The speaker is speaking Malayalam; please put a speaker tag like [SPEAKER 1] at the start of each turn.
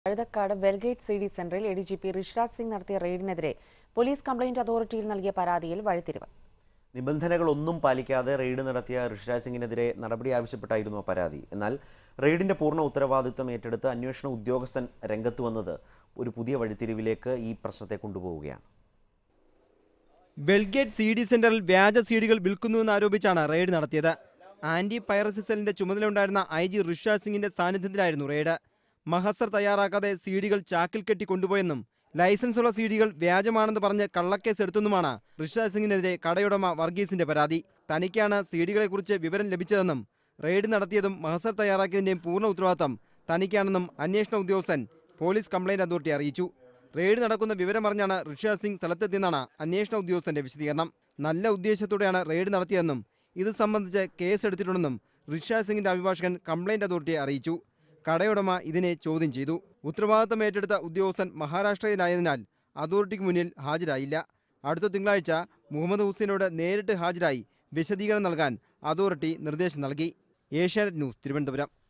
[SPEAKER 1] കഴുതക്കാട് വെൽഗേറ്റ് സി ഡി സെന്ററിൽ A D G P Rishiraj Singh നടത്തിയ റെയ്ഡിനെതിരെ പോലീസ് കംപ്ലയിന്റ് അതോറിറ്റിയിൽ നൽകിയ പരാതിയിൽ വഴിത്തിരിവ്
[SPEAKER 2] നിബന്ധനകളൊന്നും പാലിക്കാതെ റെയ്ഡ് നടത്തിയ ഋഷിരാജ് സിംഗിനെതിരെ നടപടി ആവശ്യപ്പെട്ടായിരുന്നു പരാതി എന്നാൽ റെയ്ഡിന്റെ പൂർണ്ണ ഉത്തരവാദിത്വം ഏറ്റെടുത്ത് അന്വേഷണ ഉദ്യോഗസ്ഥൻ രംഗത്ത് വന്നത് ഒരു പുതിയ വഴിത്തിരിവിലേക്ക് ഈ പ്രശ്നത്തെ കൊണ്ടുപോവുകയാണ്
[SPEAKER 3] ബെൽഗേറ്റ് സി ഡി സെന്ററിൽ വ്യാജ സീഡികൾ വിൽക്കുന്നുവെന്ന് ആരോപിച്ചാണ് റെയ്ഡ് നടത്തിയത് ആന്റി പൈറസി സെല്ലിന്റെ ചുമതലയുണ്ടായിരുന്ന ഐ ജി ഋഷാദ് സിംഗിന്റെ സാന്നിധ്യത്തിലായിരുന്നു റെയ്ഡ് മഹസർ തയ്യാറാക്കാതെ സീഡികൾ ചാക്കിൽ കെട്ടി കൊണ്ടുപോയെന്നും ലൈസൻസുള്ള സീഡികൾ വ്യാജമാണെന്ന് പറഞ്ഞ് കള്ളക്കേസ് എടുത്തെന്നുമാണ് ഋഷാദ് സിംഗിനെതിരെ കടയുടമ വർഗീസിന്റെ പരാതി തനിക്കാണ് സീഡികളെക്കുറിച്ച് വിവരം ലഭിച്ചതെന്നും റെയ്ഡ് നടത്തിയതും മഹസർ തയ്യാറാക്കിയതിന്റെയും പൂർണ്ണ ഉത്തരവാദിത്തം തനിക്കാണെന്നും അന്വേഷണ ഉദ്യോഗസ്ഥൻ പോലീസ് കംപ്ലയിന്റ് അതോറിറ്റി അറിയിച്ചു റെയ്ഡ് നടക്കുന്ന വിവരമറിഞ്ഞാണ് ഋഷിരാജ് സിംഗ് സ്ഥലത്തെത്തിയെന്നാണ് അന്വേഷണ ഉദ്യോഗസ്ഥന്റെ വിശദീകരണം നല്ല ഉദ്ദേശത്തോടെയാണ് റെയ്ഡ് നടത്തിയതെന്നും ഇത് സംബന്ധിച്ച് കേസ് എടുത്തിട്ടുണ്ടെന്നും ഋഷിരാജ് സിംഗിന്റെ അഭിഭാഷകൻ കംപ്ലയിന്റ് അതോറിറ്റിയെ അറിയിച്ചു കടയുടമ ഇതിനെ ചോദ്യം ചെയ്തു ഉത്തരവാദിത്തം ഏറ്റെടുത്ത ഉദ്യോഗസ്ഥൻ മഹാരാഷ്ട്രയിലായതിനാൽ അതോറിറ്റിക്ക് മുന്നിൽ ഹാജരായില്ല അടുത്ത തിങ്കളാഴ്ച മുഹമ്മദ് ഹുസൈനോട് നേരിട്ട് ഹാജരായി വിശദീകരണം നൽകാൻ അതോറിറ്റി നിർദ്ദേശം നൽകി ഏഷ്യാനെറ്റ് ന്യൂസ് തിരുവനന്തപുരം